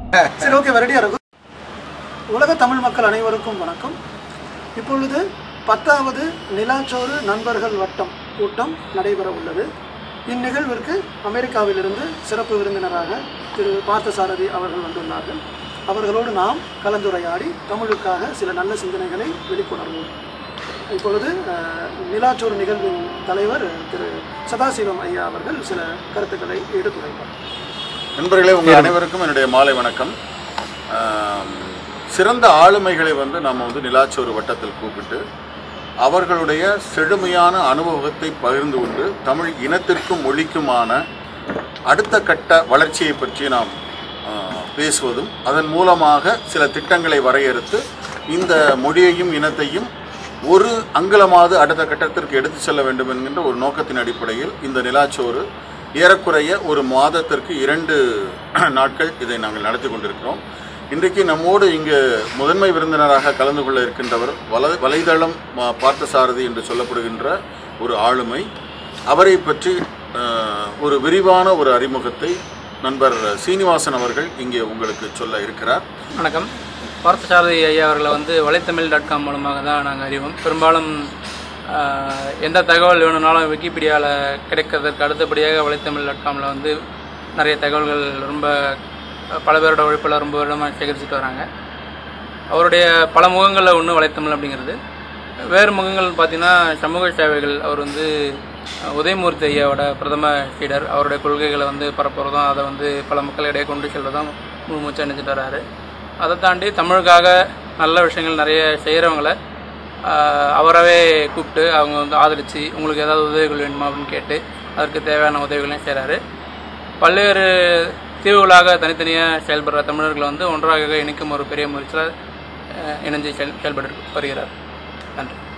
சரி ஓகே ரெடியாக இருக்கும் உலக தமிழ் மக்கள் அனைவருக்கும் வணக்கம் இப்பொழுது பத்தாவது நிலாச்சோறு நண்பர்கள் வட்டம் கூட்டம் நடைபெற உள்ளது இந்நிகழ்விற்கு அமெரிக்காவிலிருந்து சிறப்பு விருந்தினராக திரு பார்த்தசாரதி அவர்கள் வந்துள்ளார்கள் அவர்களோடு நாம் கலந்துரையாடி தமிழுக்காக சில நல்ல சிந்தனைகளை வெளிக்கொணர்வோம் இப்பொழுது அஹ், நிலாச்சோறு நிகழ்வின் தலைவர் திரு சதாசிவம் ஐயா அவர்கள் சில கருத்துக்களை எடுத்துரைப்பார் நண்பர்களே உங்கள் அனைவருக்கும் என்னுடைய மாலை வணக்கம் ஆம், சிறந்த ஆளுமைகளை வந்து நம்ம வந்து நிலாச்சோறு வட்டத்தில் கூப்பிட்டு அவர்களுடைய செழுமையான அனுபவத்தை பகிர்ந்து கொண்டு தமிழ் இனத்திற்கும் மொழிக்குமான அடுத்த கட்ட வளர்ச்சியை பற்றி நாம் ஆ, பேசுவதும் அதன் மூலமாக சில திட்டங்களை வரையறுத்து இந்த மொழியையும் இனத்தையும் ஒரு அங்கலமாவது அடுத்த கட்டத்திற்கு எடுத்து செல்ல வேண்டும் என்கின்ற ஒரு நோக்கத்தின் அடிப்படையில் இந்த நிலாச்சோறு ஏறக்குறைய ஒரு மாதத்திற்கு இரண்டு நாட்கள் இதை நாங்கள் நடத்தி கொண்டிருக்கிறோம் இன்றைக்கு நம்மோடு இங்கு முதன்மை விருந்தினராக கலந்து கொள்ள இருக்கின்றவர் வல வலைதளம் ஆ, பார்த்தசாரதி என்று சொல்லப்படுகின்ற ஒரு ஆளுமை அவரை பற்றி அஹ், ஒரு விரிவான ஒரு அறிமுகத்தை நண்பர் சீனிவாசன் அவர்கள் இங்கே உங்களுக்கு சொல்ல இருக்கிறார் வணக்கம் பார்த்தசாரதி ஐயா அவர்களை வந்து வலைத்தமிழ் டாட் காம் மூலமாக தான் நாங்கள் அறிவோம் பெரும்பாலும் ஆஹ், எந்த தகவல் வேணும்னாலும் விக்கிபீடியாவில் கிடைக்கிறதுக்கு அடுத்தபடியாக வலைத்தமிழ் டாட் காமில் வந்து நிறைய தகவல்கள் ரொம்ப பல பேரோட உழைப்பில் ரொம்ப வருடமாக சேகரிச்சுட்டு வராங்க அவருடைய பல முகங்களில் ஒன்று வலைத்தமிழ் அப்படிங்கிறது வேறு முகங்கள் பார்த்தீங்கன்னா சமூக சேவைகள் அவர் வந்து அஹ், உதயமூர்த்தி ஐயாவோட பிரதம லீடர் அவருடைய கொள்கைகளை வந்து பரப்புறதும் அதை வந்து பல மக்களிடையே கொண்டு செல்வதும் முழு மூச்சா நினைச்சிட்டு வராரு அதை தாண்டி தமிழுக்காக நல்ல விஷயங்கள் நிறைய செய்கிறவங்கள அவரவே கூப்பிட்டு அவங்க வந்து ஆதரித்து உங்களுக்கு ஏதாவது உதவிகள் வேணுமா அப்படின்னு கேட்டு அதற்கு தேவையான உதவிகளையும் செய்கிறாரு பல்வேறு தீவுகளாக தனித்தனியாக செயல்படுற தமிழர்களை வந்து ஒன்றாக இணைக்கும் ஒரு பெரிய முயற்சியில் அஹ், இணைஞ்சு செயல் செயல்பட்டு வருகிறார் நன்றி